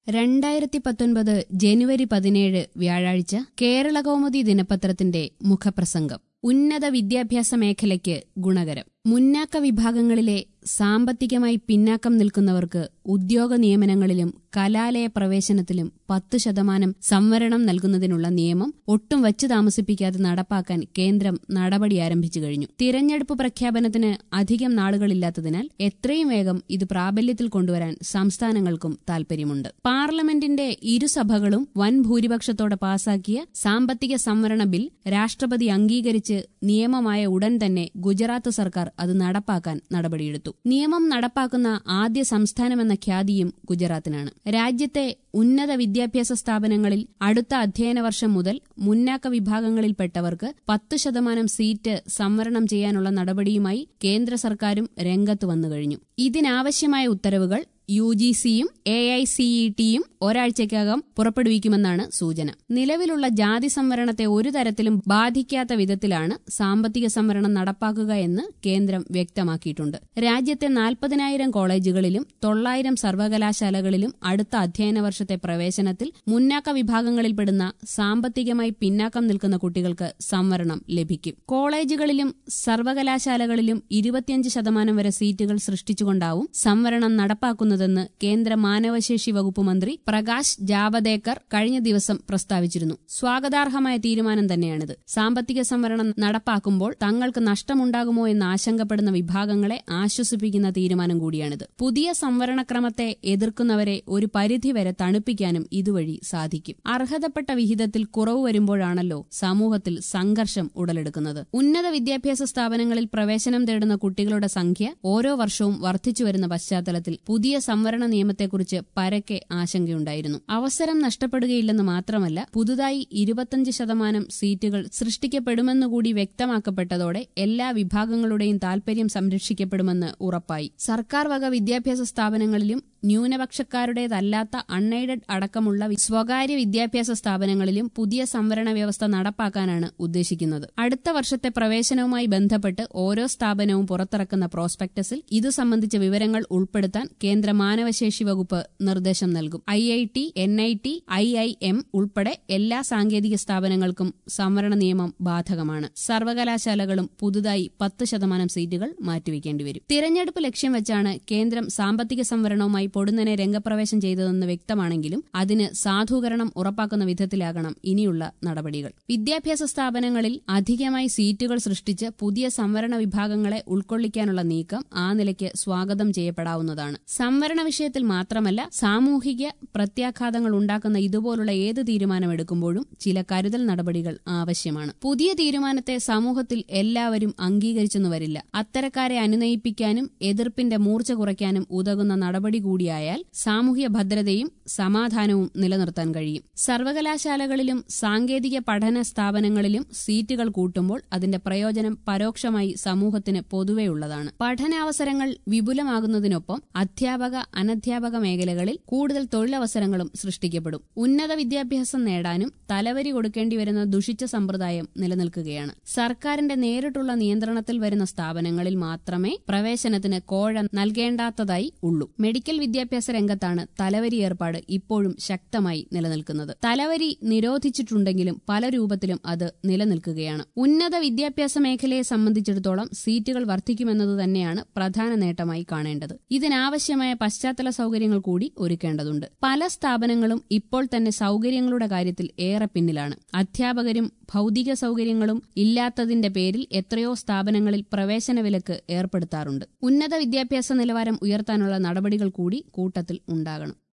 രണ്ടായിരത്തി പത്തൊൻപത് ജനുവരി പതിനേഴ് വ്യാഴാഴ്ച കേരളകൗമുദി ദിനപത്രത്തിന്റെ മുഖപ്രസംഗം ഉന്നത വിദ്യാഭ്യാസ മേഖലയ്ക്ക് ഗുണകരം മുന്നാക്ക വിഭാഗങ്ങളിലെ സാമ്പത്തികമായി പിന്നാക്കം നിൽക്കുന്നവർക്ക് ഉദ്യോഗ നിയമനങ്ങളിലും കലാലയ പ്രവേശനത്തിലും പത്ത് ശതമാനം സംവരണം നൽകുന്നതിനുള്ള നിയമം ഒട്ടും വച്ചു താമസിപ്പിക്കാതെ നടപ്പാക്കാൻ കേന്ദ്രം നടപടി ആരംഭിച്ചു കഴിഞ്ഞു തിരഞ്ഞെടുപ്പ് പ്രഖ്യാപനത്തിന് അധികം നാളുകളില്ലാത്തതിനാൽ എത്രയും വേഗം ഇത് പ്രാബല്യത്തിൽ കൊണ്ടുവരാൻ സംസ്ഥാനങ്ങൾക്കും താൽപര്യമുണ്ട് പാർലമെന്റിന്റെ ഇരുസഭകളും വൻ ഭൂരിപക്ഷത്തോടെ പാസാക്കിയ സാമ്പത്തിക സംവരണ ബിൽ രാഷ്ട്രപതി അംഗീകരിച്ച് നിയമമായ ഉടൻ തന്നെ ഗുജറാത്ത് സർക്കാർ അത് നടപ്പാക്കാൻ നടപടിയെടുത്തു നിയമം നടപ്പാക്കുന്ന ആദ്യ സംസ്ഥാനമെന്ന ഖ്യാതിയും ഗുജറാത്തിനാണ് രാജ്യത്തെ ഉന്നത വിദ്യാഭ്യാസ സ്ഥാപനങ്ങളിൽ അടുത്ത അധ്യയന വർഷം മുതൽ മുന്നാക്ക വിഭാഗങ്ങളിൽപ്പെട്ടവർക്ക് പത്ത് ശതമാനം സീറ്റ് സംവരണം ചെയ്യാനുള്ള നടപടിയുമായി കേന്ദ്ര സർക്കാരും രംഗത്ത് വന്നുകഴിഞ്ഞു ഇതിനാവശ്യമായ ഉത്തരവുകൾ യു ജി സിയും എ ഐ സിഇ ടിയും ഒരാഴ്ചയ്ക്കകം പുറപ്പെടുവിക്കുമെന്നാണ് സൂചന നിലവിലുള്ള ജാതി സംവരണത്തെ ഒരു തരത്തിലും ബാധിക്കാത്ത വിധത്തിലാണ് സാമ്പത്തിക സംവരണം നടപ്പാക്കുക എന്ന് കേന്ദ്രം വ്യക്തമാക്കിയിട്ടുണ്ട് രാജ്യത്തെ നാൽപ്പതിനായിരം കോളേജുകളിലും തൊള്ളായിരം സർവകലാശാലകളിലും അടുത്ത അധ്യയന വർഷത്തെ പ്രവേശനത്തിൽ മുന്നാക്ക വിഭാഗങ്ങളിൽപ്പെടുന്ന സാമ്പത്തികമായി പിന്നാക്കം നിൽക്കുന്ന കുട്ടികൾക്ക് സംവരണം ലഭിക്കും കോളേജുകളിലും സർവകലാശാലകളിലും ഇരുപത്തിയഞ്ച് ശതമാനം വരെ സീറ്റുകൾ സൃഷ്ടിച്ചുകൊണ്ടാവും സംവരണം നടപ്പാക്കുന്നതെന്ന് കേന്ദ്ര മാനവശേഷി വകുപ്പ് മന്ത്രി പ്രകാശ് ജാവദേക്കർ കഴിഞ്ഞ ദിവസം പ്രസ്താവിച്ചിരുന്നു സ്വാഗതാർഹമായ തീരുമാനം തന്നെയാണിത് സാമ്പത്തിക സംവരണം നടപ്പാക്കുമ്പോൾ തങ്ങൾക്ക് നഷ്ടമുണ്ടാകുമോ എന്ന് ആശങ്കപ്പെടുന്ന വിഭാഗങ്ങളെ ആശ്വസിപ്പിക്കുന്ന തീരുമാനം കൂടിയാണിത് പുതിയ സംവരണക്രമത്തെ എതിർക്കുന്നവരെ ഒരു പരിധിവരെ തണുപ്പിക്കാനും ഇതുവഴി സാധിക്കും അർഹതപ്പെട്ട വിഹിതത്തിൽ കുറവ് വരുമ്പോഴാണല്ലോ സമൂഹത്തിൽ സംഘർഷം ഉടലെടുക്കുന്നത് ഉന്നത വിദ്യാഭ്യാസ സ്ഥാപനങ്ങളിൽ പ്രവേശനം തേടുന്ന കുട്ടികളുടെ സംഖ്യ ഓരോ വർഷവും വർദ്ധിച്ചുവരുന്ന പശ്ചാത്തലത്തിൽ പുതിയ സംവരണ നിയമത്തെക്കുറിച്ച് പരക്കെ ആശങ്കയുണ്ടായിരുന്നു അവസരം നഷ്ടപ്പെടുകയില്ലെന്ന് മാത്രമല്ല പുതുതായി ഇരുപത്തഞ്ച് ശതമാനം സീറ്റുകൾ സൃഷ്ടിക്കപ്പെടുമെന്നുകൂടി വ്യക്തമാക്കപ്പെട്ടതോടെ എല്ലാ വിഭാഗങ്ങളുടെയും താൽപര്യം സംരക്ഷിക്കപ്പെടുമെന്ന് ഉറപ്പായി സർക്കാർ വക വിദ്യാഭ്യാസ സ്ഥാപനങ്ങളിലും ന്യൂനപക്ഷക്കാരുടേതല്ലാത്ത അൺഎയ്ഡഡ് അടക്കമുള്ള സ്വകാര്യ വിദ്യാഭ്യാസ സ്ഥാപനങ്ങളിലും പുതിയ സംവരണ വ്യവസ്ഥ നടപ്പാക്കാനാണ് ഉദ്ദേശിക്കുന്നത് അടുത്ത വർഷത്തെ പ്രവേശനവുമായി ബന്ധപ്പെട്ട് ഓരോ സ്ഥാപനവും പുറത്തിറക്കുന്ന പ്രോസ്പെക്ടസിൽ ഇതു സംബന്ധിച്ച വിവരങ്ങൾ ഉൾപ്പെടുത്താൻ കേന്ദ്ര മാനവശേഷി വകുപ്പ് നിർദ്ദേശം നൽകും I I T N I T I I M ഉൾപ്പെടെ എല്ലാ സാങ്കേതിക സ്ഥാപനങ്ങൾക്കും സംവരണ നിയമം ബാധകമാണ് സർവകലാശാലകളും പുതുതായി പത്ത് ശതമാനം സീറ്റുകൾ മാറ്റിവെക്കേണ്ടി വരും തിരഞ്ഞെടുപ്പ് ലക്ഷ്യം വെച്ചാണ് കേന്ദ്രം സാമ്പത്തിക സംവരണവുമായി പൊടുന്നനെ രംഗപ്രവേശം ചെയ്തതെന്ന് വ്യക്തമാണെങ്കിലും അതിന് സാധൂകരണം ഉറപ്പാക്കുന്ന വിധത്തിലാകണം ഇനിയുള്ള നടപടികൾ വിദ്യാഭ്യാസ സ്ഥാപനങ്ങളിൽ അധികമായി സീറ്റുകൾ സൃഷ്ടിച്ച് പുതിയ സംവരണ വിഭാഗങ്ങളെ ഉൾക്കൊള്ളിക്കാനുള്ള നീക്കം ആ നിലയ്ക്ക് സ്വാഗതം ചെയ്യപ്പെടാവുന്നതാണ് സംവരണ വിഷയത്തിൽ മാത്രമല്ല സാമൂഹിക പ്രത്യാഘാതങ്ങൾ ഉണ്ടാക്കുന്ന ഇതുപോലുള്ള ഏത് തീരുമാനമെടുക്കുമ്പോഴും ചില കരുതൽ നടപടികൾ ആവശ്യമാണ് പുതിയ തീരുമാനത്തെ സമൂഹത്തിൽ എല്ലാവരും അംഗീകരിച്ചെന്നു വരില്ല അത്തരക്കാരെ അനുനയിപ്പിക്കാനും എതിർപ്പിന്റെ മൂർച്ച കുറയ്ക്കാനും ഉതകുന്ന നടപടി കൂടിയായാൽ സാമൂഹ്യ ഭദ്രതയും സമാധാനവും നിലനിർത്താൻ കഴിയും സർവകലാശാലകളിലും സാങ്കേതിക പഠന സ്ഥാപനങ്ങളിലും സീറ്റുകൾ കൂട്ടുമ്പോൾ അതിന്റെ പ്രയോജനം പരോക്ഷമായി സമൂഹത്തിന് പൊതുവെയുള്ളതാണ് പഠനാവസരങ്ങൾ വിപുലമാകുന്നതിനൊപ്പം അധ്യാപക അനധ്യാപക മേഖലകളിൽ കൂടുതൽ തൊഴിലവസരങ്ങളും സൃഷ്ടിക്കപ്പെടും ഉന്നത വിദ്യാഭ്യാസം നേടാനും തലവരി കൊടുക്കേണ്ടി വരുന്ന ദുഷിച്ച സമ്പ്രദായം നിലനിൽക്കുകയാണ് സർക്കാരിന്റെ നേരിട്ടുള്ള നിയന്ത്രണത്തിൽ വരുന്ന സ്ഥാപനങ്ങളിൽ മാത്രമേ പ്രവേശനത്തിന് കോഴ നൽകേണ്ടാത്തതായി ഉള്ളൂ മെഡിക്കൽ വിദ്യാഭ്യാസ രംഗത്താണ് തലവരി ഏർപ്പാട് ഇപ്പോഴും ശക്തമായി നിലനിൽക്കുന്നത് തലവരി നിരോധിച്ചിട്ടുണ്ടെങ്കിലും പല രൂപത്തിലും അത് നിലനിൽക്കുകയാണ് ഉന്നത വിദ്യാഭ്യാസ മേഖലയെ സംബന്ധിച്ചിടത്തോളം സീറ്റുകൾ വർദ്ധിക്കുമെന്നത് തന്നെയാണ് പ്രധാന നേട്ടമായി കാണേണ്ടത് ഇതിനാവശ്യമായ പശ്ചാത്തല സൗകര്യങ്ങൾ കൂടി ഒരുക്കേണ്ടതുണ്ട് പല സ്ഥാപനങ്ങളും ഇപ്പോൾ തന്നെ സൗകര്യങ്ങളുടെ കാര്യത്തിൽ ഏറെ പിന്നിലാണ് അധ്യാപകരും ഭൗതിക സൗകര്യങ്ങളും ഇല്ലാത്തതിന്റെ പേരിൽ എത്രയോ സ്ഥാപനങ്ങളിൽ പ്രവേശന വിലക്ക് ഏർപ്പെടുത്താറുണ്ട് ഉന്നത വിദ്യാഭ്യാസ നിലവാരം ഉയർത്താനുള്ള നടപടികൾ കൂടി കൂട്ടത്തിൽ ഉണ്ടാകണം